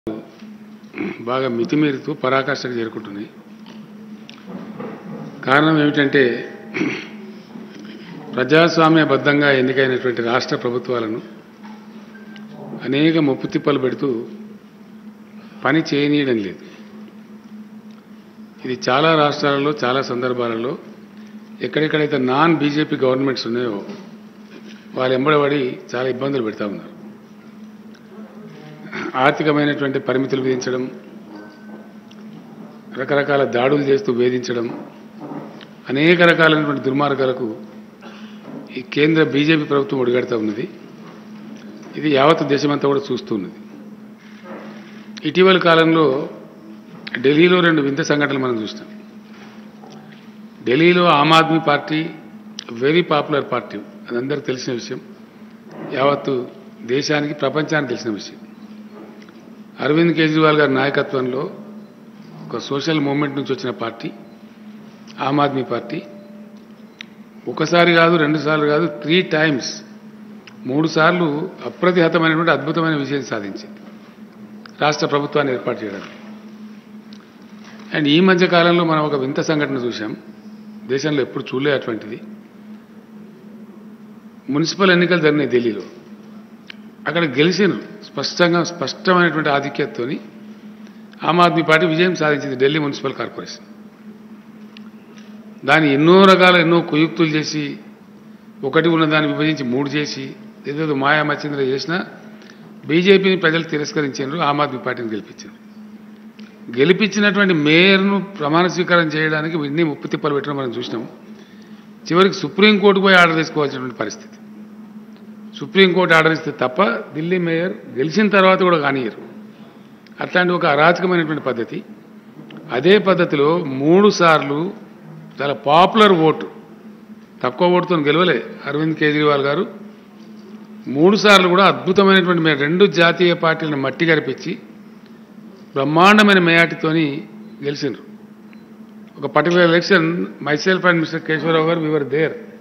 బాగా మితిమీరుతూ పరాకాష్ఠకు చేరుకుంటున్నాయి కారణం ఏమిటంటే ప్రజాస్వామ్యబద్ధంగా ఎన్నికైనటువంటి రాష్ట్ర ప్రభుత్వాలను అనేక ముప్పు తిప్పలు పెడుతూ పని చేయనీయడం లేదు ఇది చాలా రాష్ట్రాలలో చాలా సందర్భాలలో ఎక్కడెక్కడైతే నాన్ బీజేపీ గవర్నమెంట్స్ ఉన్నాయో వాళ్ళు ఎంబడబడి చాలా ఇబ్బందులు పెడతా ఉన్నారు ఆర్థికమైనటువంటి పరిమితులు విధించడం రకరకాల దాడులు చేస్తూ వేధించడం అనేక రకాలైనటువంటి దుర్మార్గాలకు ఈ కేంద్ర బీజేపీ ప్రభుత్వం ఒడిగడుతూ ఉన్నది ఇది యావత్ దేశమంతా కూడా చూస్తూ ఉన్నది ఇటీవల కాలంలో ఢిల్లీలో రెండు వింత సంఘటనలు మనం చూస్తాం ఢిల్లీలో Aam Aadmi party very popular party అది అందరికీ తెలిసిన విషయం యావత్తు దేశానికి ప్రపంచానికి తెలిసిన విషయం అరవింద్ కేజ్రీవాల్ గారి నాయకత్వంలో ఒక సోషల్ మూవ్మెంట్ నుంచి వచ్చిన పార్టీ ఆమ్ ఆద్మీ పార్టీ ఒకసారి కాదు రెండు సార్లు కాదు త్రీ టైమ్స్ మూడు సార్లు అప్రతిహతమైనటువంటి అద్భుతమైన విజయం సాధించింది రాష్ట్ర ప్రభుత్వాన్ని ఏర్పాటు చేయడానికి అండ్ ఈ మధ్య కాలంలో మనం ఒక వింత సంఘటన చూసాం దేశంలో ఎప్పుడు చూడలే అటువంటిది మున్సిపల్ ఎన్నికలు జరిగినాయి ఢిల్లీలో అక్కడ గెలిచిన స్పష్టంగా స్పష్టమైనటువంటి ఆధిక్యతతోని ఆమ్ ఆద్మీ పార్టీ విజయం సాధించింది ఢిల్లీ మున్సిపల్ కార్పొరేషన్ దాన్ని ఎన్నో రకాల ఎన్నో కుయుక్తులు చేసి ఒకటి ఉన్న దాన్ని విభజించి మూడు చేసి ఏదేదో మాయా మచ్చింద్ర చేసినా బీజేపీని ప్రజలు తిరస్కరించారు ఆమ్ ఆద్మీ పార్టీని గెలిపించారు గెలిపించినటువంటి మేయర్ను ప్రమాణ స్వీకారం చేయడానికి ఇన్ని ముప్పు తిప్పలు పెట్టడం మనం చూసినాం చివరికి సుప్రీంకోర్టుకు పోయి ఆర్డర్ తీసుకోవాల్సినటువంటి పరిస్థితి సుప్రీంకోర్టు ఆర్డర్ ఇస్తే తప్ప ఢిల్లీ మేయర్ గెలిచిన తర్వాత కూడా కానియరు అట్లాంటి ఒక అరాచకమైనటువంటి పద్ధతి అదే పద్ధతిలో మూడు సార్లు చాలా పాపులర్ ఓటు తక్కువ ఓటుతో గెలవలే అరవింద్ కేజ్రీవాల్ గారు మూడు సార్లు కూడా అద్భుతమైనటువంటి మే- రెండు జాతీయ పార్టీలను మట్టి గరిపించి బ్రహ్మాండమైన మేయాటితోని గెలిచిండ్రు ఒక particular election myself and mister Keshavarao గారు వివర్ దేర్